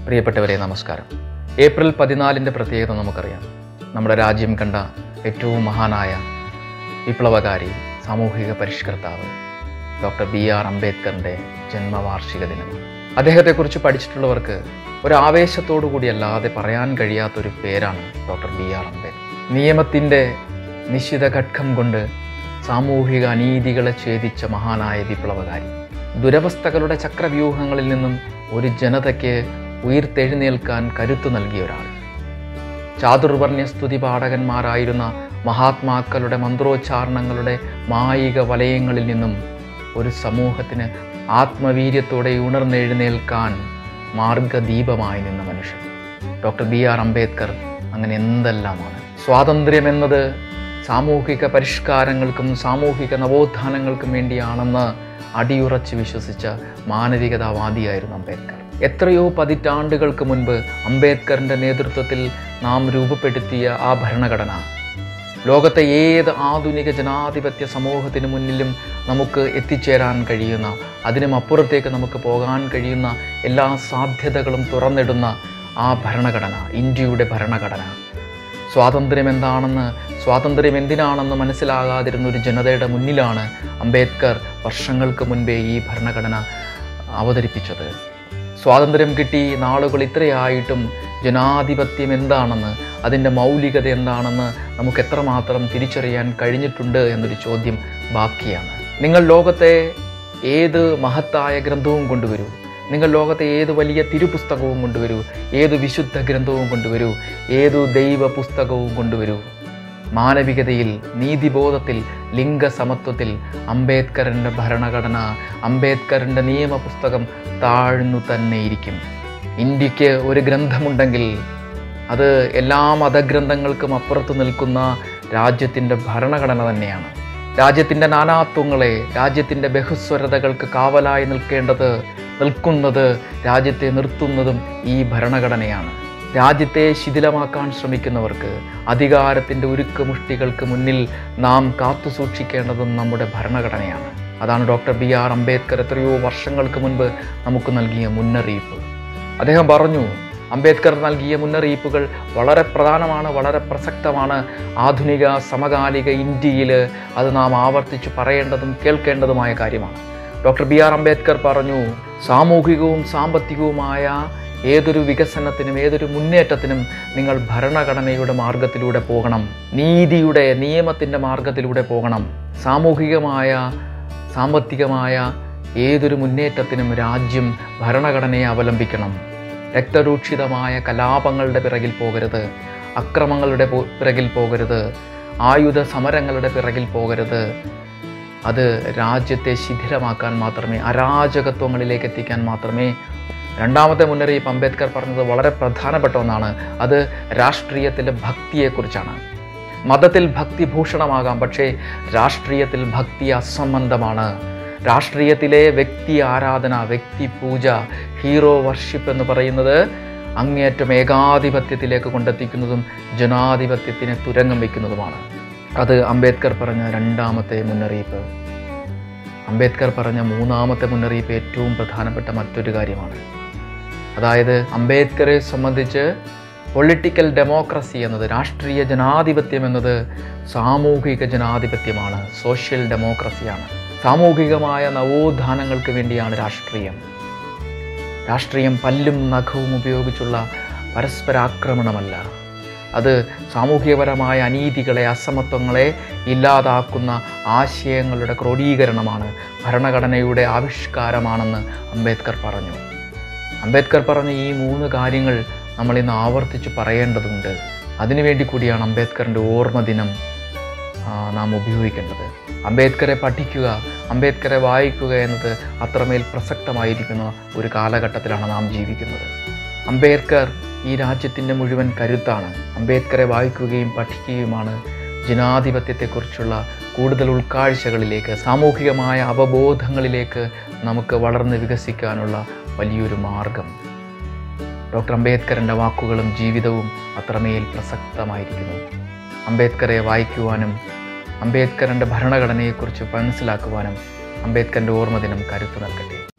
പ്രിയപ്പെട്ടവരെ നമസ്കാരം ഏപ്രിൽ പതിനാലിൻ്റെ പ്രത്യേകത നമുക്കറിയാം നമ്മുടെ രാജ്യം കണ്ട ഏറ്റവും മഹാനായ വിപ്ലവകാരി സാമൂഹിക പരിഷ്കർത്താവ് ഡോക്ടർ ബി ആർ അംബേദ്കറിൻ്റെ ജന്മവാർഷിക ദിനമാണ് അദ്ദേഹത്തെക്കുറിച്ച് പഠിച്ചിട്ടുള്ളവർക്ക് ഒരു ആവേശത്തോടു കൂടി അല്ലാതെ പറയാൻ കഴിയാത്തൊരു പേരാണ് ഡോക്ടർ ബി ആർ അംബേദ്കർ നിയമത്തിൻ്റെ നിശ്ചിത ഘട്ടം കൊണ്ട് സാമൂഹിക അനീതികളെ ഛേദിച്ച മഹാനായ വിപ്ലവകാരി ദുരവസ്ഥകളുടെ ചക്രവ്യൂഹങ്ങളിൽ നിന്നും ഒരു ജനതയ്ക്ക് ഉയർത്തെഴുന്നേൽക്കാൻ കരുത്തു നൽകിയ ഒരാൾ ചാതുർവർണ്ണ്യ സ്തുതി പാഠകന്മാരായിരുന്ന മഹാത്മാക്കളുടെ മന്ത്രോച്ചാരണങ്ങളുടെ മായിക വലയങ്ങളിൽ നിന്നും ഒരു സമൂഹത്തിന് ആത്മവീര്യത്തോടെ ഉണർന്നെഴുന്നേൽക്കാൻ മാർഗദീപമായി നിന്ന മനുഷ്യൻ ഡോക്ടർ ബി ആർ അംബേദ്കർ അങ്ങനെ എന്തെല്ലാമാണ് സ്വാതന്ത്ര്യം എന്നത് സാമൂഹിക പരിഷ്കാരങ്ങൾക്കും സാമൂഹിക നവോത്ഥാനങ്ങൾക്കും വേണ്ടിയാണെന്ന് അടിയുറച്ച് വിശ്വസിച്ച മാനവികതാവാദിയായിരുന്നു അംബേദ്കർ എത്രയോ പതിറ്റാണ്ടുകൾക്ക് മുൻപ് അംബേദ്കറിൻ്റെ നേതൃത്വത്തിൽ നാം രൂപപ്പെടുത്തിയ ആ ഭരണഘടന ലോകത്തെ ഏത് ആധുനിക ജനാധിപത്യ സമൂഹത്തിന് മുന്നിലും നമുക്ക് എത്തിച്ചേരാൻ കഴിയുന്ന അതിനും അപ്പുറത്തേക്ക് നമുക്ക് പോകാൻ കഴിയുന്ന എല്ലാ സാധ്യതകളും തുറന്നിടുന്ന ആ ഭരണഘടന ഇന്ത്യയുടെ ഭരണഘടന സ്വാതന്ത്ര്യം എന്താണെന്ന് സ്വാതന്ത്ര്യം എന്തിനാണെന്ന് മനസ്സിലാകാതിരുന്ന ഒരു ജനതയുടെ മുന്നിലാണ് അംബേദ്കർ വർഷങ്ങൾക്ക് മുൻപേ ഈ ഭരണഘടന അവതരിപ്പിച്ചത് സ്വാതന്ത്ര്യം കിട്ടി നാളുകൾ ഇത്രയായിട്ടും ജനാധിപത്യം എന്താണെന്ന് അതിൻ്റെ മൗലികത എന്താണെന്ന് നമുക്ക് എത്രമാത്രം തിരിച്ചറിയാൻ കഴിഞ്ഞിട്ടുണ്ട് എന്നൊരു ചോദ്യം ബാക്കിയാണ് നിങ്ങൾ ലോകത്തെ ഏത് മഹത്തായ ഗ്രന്ഥവും കൊണ്ടുവരൂ നിങ്ങൾ ലോകത്തെ ഏത് വലിയ തിരുപുസ്തകവും കൊണ്ടുവരൂ ഏത് വിശുദ്ധ ഗ്രന്ഥവും കൊണ്ടുവരൂ ഏതു ദൈവ പുസ്തകവും കൊണ്ടുവരൂ മാനവികതയിൽ നീതിബോധത്തിൽ ലിംഗസമത്വത്തിൽ അംബേദ്കറിൻ്റെ ഭരണഘടന അംബേദ്കറിൻ്റെ നിയമപുസ്തകം താഴ്ന്നു തന്നെ ഇരിക്കും ഇന്ത്യക്ക് ഒരു ഗ്രന്ഥമുണ്ടെങ്കിൽ അത് എല്ലാ മതഗ്രന്ഥങ്ങൾക്കും അപ്പുറത്ത് നിൽക്കുന്ന രാജ്യത്തിൻ്റെ ഭരണഘടന തന്നെയാണ് രാജ്യത്തിൻ്റെ നാനാത്വങ്ങളെ രാജ്യത്തിൻ്റെ ബഹുസ്വരതകൾക്ക് കാവലായി നിൽക്കേണ്ടത് നിൽക്കുന്നത് രാജ്യത്തെ നിർത്തുന്നതും ഈ ഭരണഘടനയാണ് രാജ്യത്തെ ശിഥിലമാക്കാൻ ശ്രമിക്കുന്നവർക്ക് അധികാരത്തിൻ്റെ ഉരുക്കുമുഷ്ടികൾക്ക് മുന്നിൽ നാം കാത്തു സൂക്ഷിക്കേണ്ടതും നമ്മുടെ ഭരണഘടനയാണ് അതാണ് ഡോക്ടർ ബി ആർ അംബേദ്കർ എത്രയോ വർഷങ്ങൾക്ക് മുൻപ് നമുക്ക് നൽകിയ മുന്നറിയിപ്പ് അദ്ദേഹം പറഞ്ഞു അംബേദ്കർ നൽകിയ മുന്നറിയിപ്പുകൾ വളരെ പ്രധാനമാണ് വളരെ പ്രസക്തമാണ് ആധുനിക സമകാലിക ഇന്ത്യയിൽ അത് നാം ആവർത്തിച്ച് പറയേണ്ടതും കേൾക്കേണ്ടതുമായ കാര്യമാണ് ഡോക്ടർ ബി ആർ അംബേദ്കർ പറഞ്ഞു സാമൂഹികവും സാമ്പത്തികവുമായ ഏതൊരു വികസനത്തിനും ഏതൊരു മുന്നേറ്റത്തിനും നിങ്ങൾ ഭരണഘടനയുടെ മാർഗത്തിലൂടെ പോകണം നീതിയുടെ നിയമത്തിൻ്റെ മാർഗത്തിലൂടെ പോകണം സാമൂഹികമായ സാമ്പത്തികമായ ഏതൊരു മുന്നേറ്റത്തിനും രാജ്യം ഭരണഘടനയെ അവലംബിക്കണം രക്തരൂക്ഷിതമായ കലാപങ്ങളുടെ പിറകിൽ പോകരുത് അക്രമങ്ങളുടെ പോ- പിറകിൽ പോകരുത് ആയുധ സമരങ്ങളുടെ പിറകിൽ പോകരുത് അത് രാജ്യത്തെ ശിഥിലമാക്കാൻ മാത്രമേ അരാജകത്വങ്ങളിലേക്ക് എത്തിക്കാൻ മാത്രമേ രണ്ടാമത്തെ മുന്നറിയിപ്പ് അംബേദ്കർ പറഞ്ഞത് വളരെ പ്രധാനപ്പെട്ട ഒന്നാണ് അത് രാഷ്ട്രീയത്തിലെ ഭക്തിയെക്കുറിച്ചാണ് മതത്തിൽ ഭക്തി ഭൂഷണമാകാം പക്ഷേ രാഷ്ട്രീയത്തിൽ ഭക്തി അസംബന്ധമാണ് രാഷ്ട്രീയത്തിലെ വ്യക്തി ആരാധന വ്യക്തി പൂജ ഹീറോ വർഷിപ്പ് എന്ന് പറയുന്നത് അങ്ങേയറ്റം ഏകാധിപത്യത്തിലേക്ക് കൊണ്ടെത്തിക്കുന്നതും ജനാധിപത്യത്തിനെ തുരങ്കം വയ്ക്കുന്നതുമാണ് അത് അംബേദ്കർ പറഞ്ഞ രണ്ടാമത്തെ മുന്നറിയിപ്പ് അംബേദ്കർ പറഞ്ഞ മൂന്നാമത്തെ മുന്നറിയിപ്പ് ഏറ്റവും പ്രധാനപ്പെട്ട മറ്റൊരു കാര്യമാണ് അതായത് അംബേദ്കറെ സംബന്ധിച്ച് പൊളിറ്റിക്കൽ ഡെമോക്രസി എന്നത് രാഷ്ട്രീയ ജനാധിപത്യം എന്നത് സാമൂഹിക ജനാധിപത്യമാണ് സോഷ്യൽ ഡെമോക്രസിയാണ് സാമൂഹികമായ നവോത്ഥാനങ്ങൾക്ക് വേണ്ടിയാണ് രാഷ്ട്രീയം രാഷ്ട്രീയം പല്ലും നഖവും ഉപയോഗിച്ചുള്ള പരസ്പരാക്രമണമല്ല അത് സാമൂഹികപരമായ അനീതികളെ അസമത്വങ്ങളെ ഇല്ലാതാക്കുന്ന ആശയങ്ങളുടെ ക്രോഡീകരണമാണ് ഭരണഘടനയുടെ ആവിഷ്കാരമാണെന്ന് അംബേദ്കർ പറഞ്ഞു അംബേദ്കർ പറഞ്ഞ ഈ മൂന്ന് കാര്യങ്ങൾ നമ്മൾ ഇന്ന് ആവർത്തിച്ച് പറയേണ്ടതുണ്ട് അതിനുവേണ്ടി കൂടിയാണ് അംബേദ്കറിൻ്റെ ഓർമ്മ ദിനം ആ, നാം ഉപയോഗിക്കേണ്ടത് അംബേദ്കറെ പഠിക്കുക അംബേദ്കറെ വായിക്കുക എന്നത് അത്രമേൽ പ്രസക്തമായിരിക്കുന്ന ഒരു കാലഘട്ടത്തിലാണ് നാം ജീവിക്കുന്നത് അംബേദ്കർ ഈ രാജ്യത്തിൻ്റെ മുഴുവൻ കരുത്താണ് അംബേദ്കറെ വായിക്കുകയും പഠിക്കുകയുമാണ് ജനാധിപത്യത്തെക്കുറിച്ചുള്ള കൂടുതൽ ഉൾക്കാഴ്ചകളിലേക്ക് സാമൂഹികമായ അവബോധങ്ങളിലേക്ക് നമുക്ക് വളർന്ന് വികസിക്കാനുള്ള വലിയൊരു മാർഗം ഡോക്ടർ അംബേദ്കറിൻ്റെ വാക്കുകളും ജീവിതവും അത്രമേൽ പ്രസക്തമായിരിക്കുന്നു അംബേദ്കറെ വായിക്കുവാനും അംബേദ്കറിൻ്റെ ഭരണഘടനയെക്കുറിച്ച് മനസ്സിലാക്കുവാനും അംബേദ്കറിൻ്റെ ഓർമ്മദിനം കരുത്ത് നൽകട്ടെ